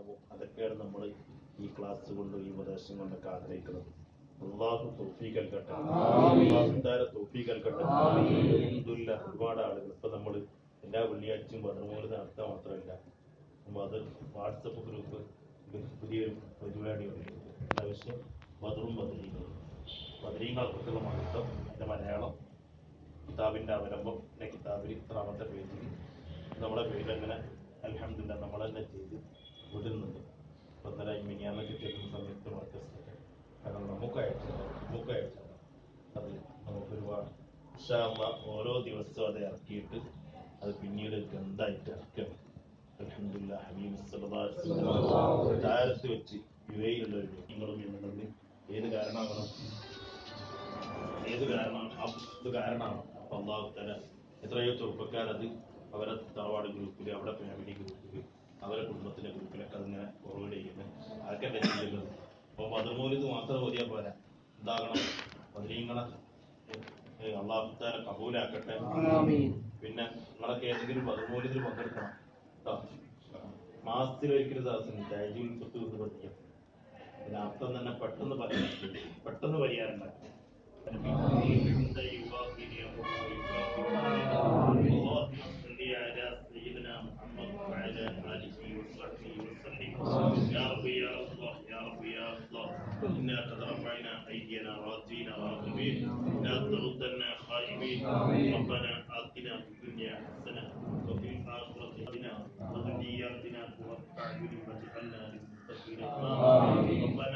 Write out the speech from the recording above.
ഉണ്ടാവും അതൊക്കെയാണ് നമ്മൾ ഈ ക്ലാസ് കൊണ്ട് ഈ ഉപദേശം കൊണ്ടൊക്കെ ആഗ്രഹിക്കുന്നത് അള്ളാഹു തോഫീക്ക് നൽകട്ടെ അള്ളാഹുവിന്റെ തോഫീക്ക് നൽകട്ടെ അൽഹംദുലില്ലാ, ഒരുപാട് ആളുകൾ ഇപ്പൊ നമ്മൾ എല്ലാ വെള്ളിയാഴ്ചയും ബദർമൂല് നടത്താൻ മാത്രമല്ല നമ്മ അത് വാട്സപ്പ് ഗ്രൂപ്പ് ഒരു പുതിയൊരു പരിപാടിയുണ്ട് എന്താ വിഷയം ബദറും ബദരീങ്ങളും ബദരീങ്ങളെ കുറിച്ചുള്ള മഹത്വം അതിന്റെ മലയാളം കിതാബിന്റെ അവലംബം എന്ന കിതാബിൽ ഇത്രാമത്തെ പേജിൽ നമ്മുടെ പേരിൽ അങ്ങനെ അലഹമില്ല നമ്മൾ തന്നെ ചെയ്ത് വിടുന്നുണ്ട് അപ്പൊ ഇന്നലെ മിനിയാന്നൊക്കെ ചെയ്യുന്ന സമയത്ത് മർക്കസിലൊക്കെ കാരണം നമുക്ക് അയച്ചത് നമുക്ക് അയച്ചത് അത് നമുക്ക് ഒരുപാട് ഇൻഷാ അല്ലാ ഓരോ ദിവസവും അത് ഇറക്കിയിട്ട് അത് പിന്നീട് ഗന്ധായിട്ട് ഇറക്കണം അൽഹംദുലില്ലാ ഹബീബ് സല്ലല്ലാഹു അലൈഹി വസല്ലം താരത്ത് വെച്ച് യുഎയിലുള്ള ഒരു നിങ്ങളും എന്നുള്ളത് ഏത് കാരണമാകണം ഏത് കാരണം ഇത് കാരണമാണ് അപ്പൊ അള്ളാഹു തല എത്രയോ ചെറുപ്പക്കാരത് അവരെ തറവാട് ഗ്രൂപ്പിൽ അവിടെ ഫാമിലി ഗ്രൂപ്പിൽ അവരെ കുടുംബത്തിലെ ഗ്രൂപ്പിലൊക്കെ അതിങ്ങനെ ഫോർവേഡ് ചെയ്യുന്നത് അതൊക്കെ തന്നെ ചെയ്യുന്നത് അപ്പൊ മധുമൂലിത് മാത്രം ഓതിയാ പോരാ എന്താകണം മധുരീങ്ങളെ അള്ളാഹു താല കബൂലാക്കട്ടെ പിന്നെ നിങ്ങളൊക്കെ ഏതെങ്കിലും മധുമൂലിതിൽ പങ്കെടുക്കണം കേട്ടോ മാസത്തിലൊരിക്കലും ദിവസം ദൈജുൽ കുത്തു എന്ന് പഠിക്കാം ഇതിന് അർത്ഥം തന്നെ പെട്ടെന്ന് പറയാൻ പെട്ടെന്ന് പരിഹാരം ഉണ്ടാക്കും يا رب يا الله يا رب يا الله إنا قد رفعنا أيدينا راجين راغبين لا تردنا خائبين ربنا آتنا في الدنيا حسنة وفي الآخرة حسنة وذرياتنا قرة أعين واجعلنا للمتقين إماما ربنا